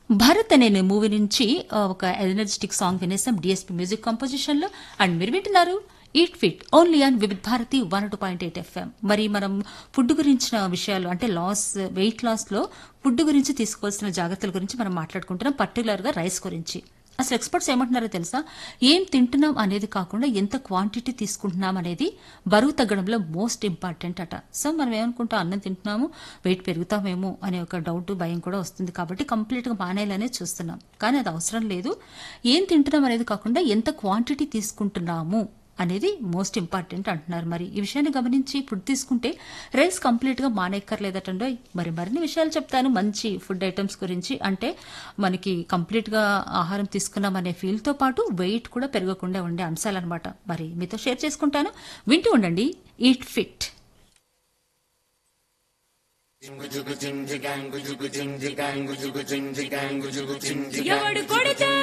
భరత్ అనే మూవీ నుంచి ఆ, ఒక ఎనర్జెటిక్ సాంగ్ వినేసాం డిఎస్పీ మ్యూజిక్ కంపోజిషన్ లో అండ్ మీరు వింటున్నారు eat fit only on Vividh Bharati one two point eight FM మరి మనం ఫుడ్ గురించిన విషయాలు అంటే లాస్ వెయిట్ లాస్ లో ఫుడ్ గురించి తీసుకోవాల్సిన జాగ్రత్తల గురించి మనం మాట్లాడుకుంటున్నాం పర్టికులర్ గా రైస్ గురించి అసలు ఎక్స్పర్ట్స్ ఏమంటున్నారో తెలుసా ఏం తింటున్నాం అనేది కాకుండా ఎంత క్వాంటిటీ తీసుకుంటున్నాం అనేది బరువు తగ్గడంలో మోస్ట్ ఇంపార్టెంట్ అట సో మనం ఏమనుకుంటాం అన్నం తింటున్నాము వెయిట్ పెరుగుతామేమో అనే ఒక డౌట్ భయం కూడా వస్తుంది కాబట్టి కంప్లీట్గా మానేయాలనే చూస్తున్నాం కానీ అది అవసరం లేదు ఏం తింటున్నాం అనేది కాకుండా ఎంత క్వాంటిటీ తీసుకుంటున్నాము అనేది మోస్ట్ ఇంపార్టెంట్ అంటున్నారు మరి ఈ విషయాన్ని గమనించి ఫుడ్ తీసుకుంటే రైస్ కంప్లీట్ గా మానేక్కర్లేదటండో మరి మరిన్ని విషయాలు చెప్తాను మంచి ఫుడ్ ఐటమ్స్ గురించి అంటే మనకి కంప్లీట్ గా ఆహారం తీసుకున్నాం అనే ఫీల్ తో పాటు వెయిట్ కూడా పెరగకుండా ఉండే అంశాలన్నమాట మరి మీతో షేర్ చేసుకుంటాను వింటూ ఉండండి ఈట్ ఫిట్ ఎవడు కొడితే